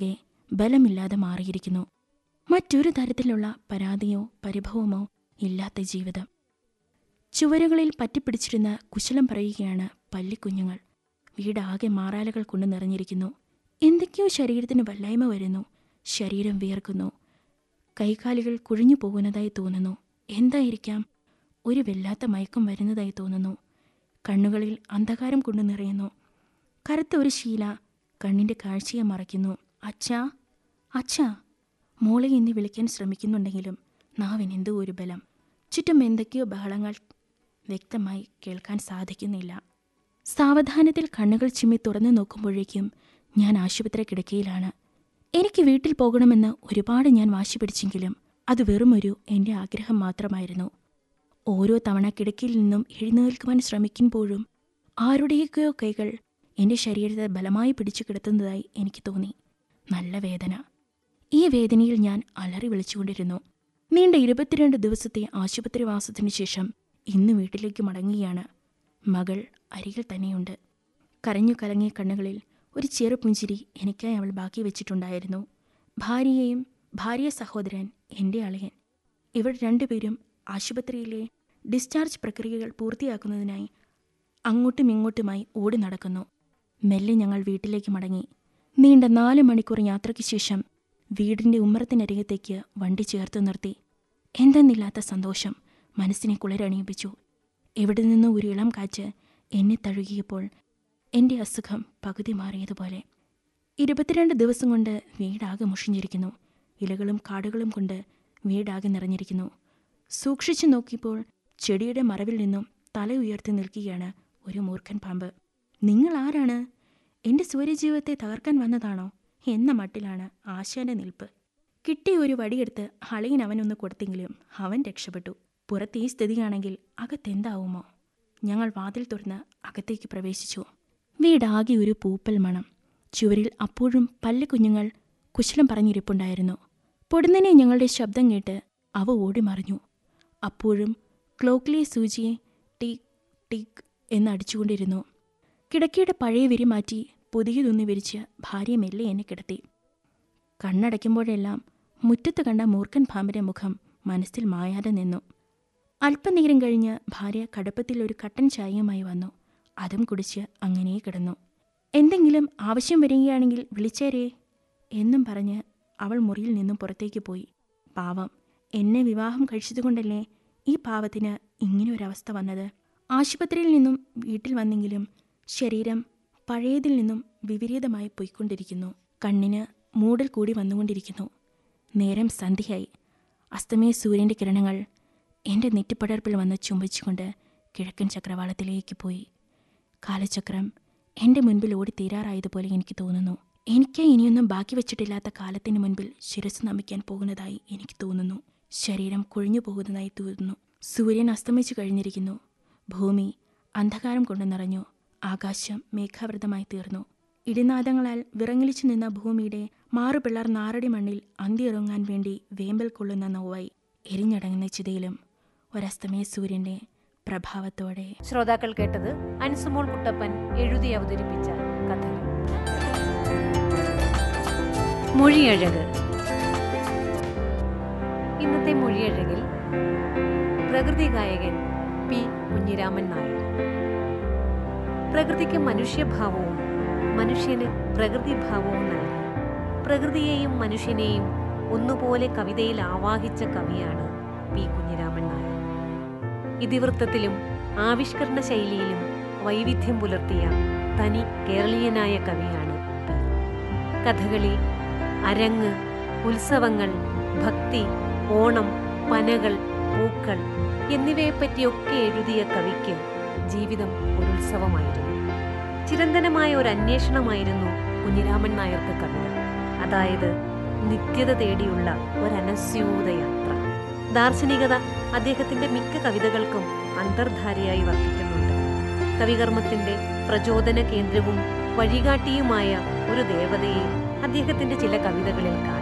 ആകെ ബലമില്ലാതെ മാറിയിരിക്കുന്നു മറ്റൊരു തരത്തിലുള്ള പരാതിയോ പരിഭവമോ ഇല്ലാത്ത ജീവിതം ചുവരുകളിൽ പറ്റിപ്പിടിച്ചിരുന്ന കുശലം പറയുകയാണ് പല്ലിക്കുഞ്ഞുങ്ങൾ വീടാകെ മാറാലകൾ കൊണ്ട് നിറഞ്ഞിരിക്കുന്നു എന്തൊക്കെയോ ശരീരത്തിന് വല്ലായ്മ വരുന്നു ശരീരം വിയർക്കുന്നു കൈകാലുകൾ കുഴിഞ്ഞു പോകുന്നതായി തോന്നുന്നു എന്തായിരിക്കാം ഒരു വല്ലാത്ത മയക്കം വരുന്നതായി തോന്നുന്നു കണ്ണുകളിൽ അന്ധകാരം കൊണ്ട് നിറയുന്നു കറുത്ത ഒരു ശീല കണ്ണിൻ്റെ കാഴ്ചയെ മറയ്ക്കുന്നു അച്ഛാ അച്ഛാ മോളെ എന്ന് വിളിക്കാൻ ശ്രമിക്കുന്നുണ്ടെങ്കിലും നാവിന് എന്തോ ഒരു ബലം ചുറ്റും എന്തൊക്കെയോ ബഹളങ്ങൾ വ്യക്തമായി കേൾക്കാൻ സാധിക്കുന്നില്ല സാവധാനത്തിൽ കണ്ണുകൾ ചിമ്മി തുറന്നു നോക്കുമ്പോഴേക്കും ഞാൻ ആശുപത്രി കിടക്കയിലാണ് എനിക്ക് വീട്ടിൽ പോകണമെന്ന് ഒരുപാട് ഞാൻ വാശി പിടിച്ചെങ്കിലും അത് വെറുമൊരു എൻ്റെ ആഗ്രഹം മാത്രമായിരുന്നു ഓരോ തവണ കിടക്കയിൽ നിന്നും എഴുന്നേൽക്കുവാൻ ശ്രമിക്കുമ്പോഴും ആരുടെയൊക്കെയോ കൈകൾ എൻ്റെ ശരീരത്തെ ബലമായി പിടിച്ചു കിടത്തുന്നതായി എനിക്ക് തോന്നി നല്ല വേദന ഈ വേദനയിൽ ഞാൻ അലറി വിളിച്ചുകൊണ്ടിരുന്നു നീണ്ട ഇരുപത്തിരണ്ട് ദിവസത്തെ ആശുപത്രിവാസത്തിനു ശേഷം ഇന്ന് വീട്ടിലേക്ക് മടങ്ങുകയാണ് മകൾ അരികിൽ തന്നെയുണ്ട് കരഞ്ഞു കലങ്ങിയ കണ്ണുകളിൽ ഒരു ചെറു പുഞ്ചിരി എനിക്കായി അവൾ ബാക്കി വെച്ചിട്ടുണ്ടായിരുന്നു ഭാര്യയെയും ഭാര്യ സഹോദരൻ എൻ്റെ അളിയൻ ഇവർ രണ്ടുപേരും ആശുപത്രിയിലെ ഡിസ്ചാർജ് പ്രക്രിയകൾ പൂർത്തിയാക്കുന്നതിനായി അങ്ങോട്ടും ഇങ്ങോട്ടുമായി ഓടി നടക്കുന്നു മെല്ലെ ഞങ്ങൾ വീട്ടിലേക്ക് മടങ്ങി നീണ്ട നാല് മണിക്കൂർ യാത്രയ്ക്ക് ശേഷം വീടിൻ്റെ ഉമ്മറത്തിനരികത്തേക്ക് വണ്ടി ചേർത്ത് നിർത്തി എന്തെന്നില്ലാത്ത സന്തോഷം മനസ്സിനെ കുളിരണിയിപ്പിച്ചു എവിടെ നിന്ന് ഒരു ഇളം കാറ്റ് എന്നെ തഴുകിയപ്പോൾ എൻ്റെ അസുഖം പകുതി മാറിയതുപോലെ ഇരുപത്തിരണ്ട് ദിവസം കൊണ്ട് വീടാകെ മുഷിഞ്ഞിരിക്കുന്നു ഇലകളും കാടുകളും കൊണ്ട് വീടാകെ നിറഞ്ഞിരിക്കുന്നു സൂക്ഷിച്ചു നോക്കിയപ്പോൾ ചെടിയുടെ മറവിൽ നിന്നും തല ഉയർത്തി നിൽക്കുകയാണ് ഒരു മൂർഖൻ പാമ്പ് നിങ്ങൾ ആരാണ് എൻ്റെ സൂര്യജീവിതത്തെ തകർക്കാൻ വന്നതാണോ എന്ന മട്ടിലാണ് ആശാന്റെ നിൽപ്പ് കിട്ടിയ ഒരു വടിയെടുത്ത് ഹളിയൻ അവനൊന്ന് കൊടുത്തെങ്കിലും അവൻ രക്ഷപ്പെട്ടു പുറത്ത് ഈ സ്ഥിതിയാണെങ്കിൽ അകത്തെന്താവുമോ ഞങ്ങൾ വാതിൽ തുറന്ന് അകത്തേക്ക് പ്രവേശിച്ചു വീടാകെ ഒരു പൂപ്പൽ മണം ചുവരിൽ അപ്പോഴും പല്ല് കുഞ്ഞുങ്ങൾ കുശലം പറഞ്ഞിരിപ്പുണ്ടായിരുന്നു പൊടുന്നനെ ഞങ്ങളുടെ ശബ്ദം കേട്ട് അവ ഓടിമറിഞ്ഞു അപ്പോഴും ക്ലോക്കിലെ സൂചിയെ ടീക്ക് ടീക്ക് എന്ന് അടിച്ചുകൊണ്ടിരുന്നു കിടക്കയുടെ പഴയ വിരി മാറ്റി പുതിയതൊന്ന് വിരിച്ച് ഭാര്യ മെല്ലെ എന്നെ കിടത്തി കണ്ണടയ്ക്കുമ്പോഴെല്ലാം മുറ്റത്ത് കണ്ട മൂർഖൻ പാമ്പിന്റെ മുഖം മനസ്സിൽ മായാതെ നിന്നു അല്പനേരം കഴിഞ്ഞ് ഭാര്യ കടുപ്പത്തിൽ ഒരു കട്ടൻ ചായയുമായി വന്നു അതും കുടിച്ച് അങ്ങനെ കിടന്നു എന്തെങ്കിലും ആവശ്യം വരികയാണെങ്കിൽ വിളിച്ചേരേ എന്നും പറഞ്ഞ് അവൾ മുറിയിൽ നിന്നും പുറത്തേക്ക് പോയി പാവം എന്നെ വിവാഹം കഴിച്ചതുകൊണ്ടല്ലേ ഈ പാവത്തിന് ഇങ്ങനെയൊരവസ്ഥ വന്നത് ആശുപത്രിയിൽ നിന്നും വീട്ടിൽ വന്നെങ്കിലും ശരീരം പഴയതിൽ നിന്നും വിപരീതമായി പോയിക്കൊണ്ടിരിക്കുന്നു കണ്ണിന് മൂടൽ കൂടി വന്നുകൊണ്ടിരിക്കുന്നു നേരം സന്ധ്യയായി അസ്തമയ സൂര്യൻ്റെ കിരണങ്ങൾ എൻ്റെ നെറ്റിപ്പടർപ്പിൽ വന്ന് ചുംബിച്ചുകൊണ്ട് കിഴക്കൻ ചക്രവാളത്തിലേക്ക് പോയി കാലചക്രം എൻ്റെ മുൻപിൽ ഓടി തീരാറായതുപോലെ എനിക്ക് തോന്നുന്നു എനിക്ക് ഇനിയൊന്നും ബാക്കി വെച്ചിട്ടില്ലാത്ത കാലത്തിന് മുൻപിൽ ശിരസ് നമിക്കാൻ പോകുന്നതായി എനിക്ക് തോന്നുന്നു ശരീരം കുഴിഞ്ഞു പോകുന്നതായി തോന്നുന്നു സൂര്യൻ അസ്തമിച്ചു കഴിഞ്ഞിരിക്കുന്നു ഭൂമി അന്ധകാരം കൊണ്ട് നിറഞ്ഞു ആകാശം മേഘാവൃതമായി തീർന്നു ഇടിനാദങ്ങളാൽ വിറങ്ങലിച്ചു നിന്ന ഭൂമിയുടെ മാറുപിള്ളർ നാറടി മണ്ണിൽ അന്തിയിറങ്ങാൻ വേണ്ടി വേമ്പൽ കൊള്ളുന്ന നോവായി എരിഞ്ഞടങ്ങുന്ന ചിതയിലും ഒരസ്തമയ സൂര്യന്റെ പ്രഭാവത്തോടെ ശ്രോതാക്കൾ കേട്ടത് അൻസുമോൾ കുട്ടപ്പൻ എഴുതി അവതരിപ്പിച്ച കഥ മൊഴിയഴക് ഇന്നത്തെ മൊഴിയഴകിൽ പ്രകൃതി ഗായകൻ പി കുഞ്ഞിരാമൻ നായർ പ്രകൃതിക്ക് മനുഷ്യഭാവവും മനുഷ്യന് പ്രകൃതിഭാവവും നൽകി പ്രകൃതിയെയും മനുഷ്യനെയും ഒന്നുപോലെ കവിതയിൽ ആവാഹിച്ച കവിയാണ് പി കുഞ്ഞിരാമൻ നായർ ഇതിവൃത്തത്തിലും ആവിഷ്കരണ ശൈലിയിലും വൈവിധ്യം പുലർത്തിയ തനി കേരളീയനായ കവിയാണ് പി കഥകളി അരങ്ങ് ഉത്സവങ്ങൾ ഭക്തി ഓണം പനകൾ പൂക്കൾ എന്നിവയെപ്പറ്റിയൊക്കെ എഴുതിയ കവിക്ക് ജീവിതം ഒരു ഉത്സവമായിരുന്നു ചിരന്തനമായ ഒരു അന്വേഷണമായിരുന്നു കുഞ്ഞിരാമൻ നായർക്ക് കവിത അതായത് നിത്യത തേടിയുള്ള ഒരനസ്യൂത യാത്ര ദാർശനികത അദ്ദേഹത്തിന്റെ മിക്ക കവിതകൾക്കും അന്തർധാരയായി വർത്തിക്കുന്നുണ്ട് കവികർമ്മത്തിന്റെ പ്രചോദന കേന്ദ്രവും വഴികാട്ടിയുമായ ഒരു ദേവതയെ അദ്ദേഹത്തിന്റെ ചില കവിതകളിൽ കാണാം